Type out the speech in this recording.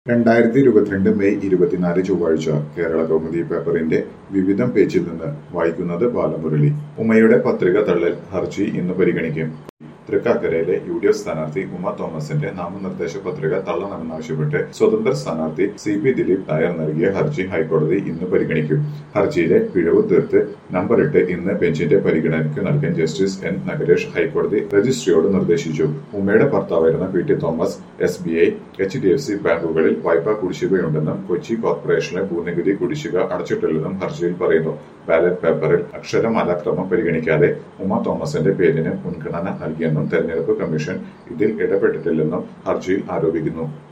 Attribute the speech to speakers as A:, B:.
A: രണ്ടായിരത്തി ഇരുപത്തിരണ്ട് മെയ് ഇരുപത്തിനാല് ചൊവ്വാഴ്ച കേരള കൗമുദി പേപ്പറിന്റെ വിവിധം പേജിൽ നിന്ന് വായിക്കുന്നത് ബാലമുരളി ഉമയുടെ പത്രിക തള്ളൽ ഹർജി ഇന്ന് പരിഗണിക്കും തൃക്കാക്കരയിലെ യു ഡി എഫ് സ്ഥാനാർത്ഥി ഉമ തോമസിന്റെ നാമനിർദ്ദേശ പത്രിക തള്ളണമെന്നാവശ്യപ്പെട്ട് സ്വതന്ത്ര സ്ഥാനാർത്ഥി സി പി ദിലീപ് നായർ നൽകിയ ഹർജി ഹൈക്കോടതി ഇന്ന് പരിഗണിക്കും ഹർജിയിലെ പിഴവ് തീർത്ത് നമ്പറിട്ട് ഇന്ന് ബെഞ്ചിന്റെ പരിഗണനയ്ക്ക് നൽകാൻ ജസ്റ്റിസ് എൻ നഗരേഷ് ഹൈക്കോടതി രജിസ്ട്രിയോട് നിർദ്ദേശിച്ചു ഉമയുടെ ഭർത്താവായിരുന്ന P T Thomas S B I H D F C ബാങ്കുകളിൽ വായ്പാ കുടിശ്ശികയുണ്ടെന്നും കൊച്ചി കോർപ്പറേഷനിലെ ഭൂനികുതി കുടിശ്ശിക അടച്ചിട്ടില്ലെന്നും ഹർജിയിൽ പറയുന്നു ബാലറ്റ് പേപ്പറിൽ അക്ഷരമാലാക്രമം പരിഗണിക്കാതെ ഉമ തോമസിന്റെ പേരിന് മുൻഗണന നൽകിയെന്നും തെരഞ്ഞെടുപ്പ് കമ്മീഷൻ ഇതിൽ ഇടപെട്ടിട്ടില്ലെന്നും ഹർജിയിൽ ആരോപിക്കുന്നു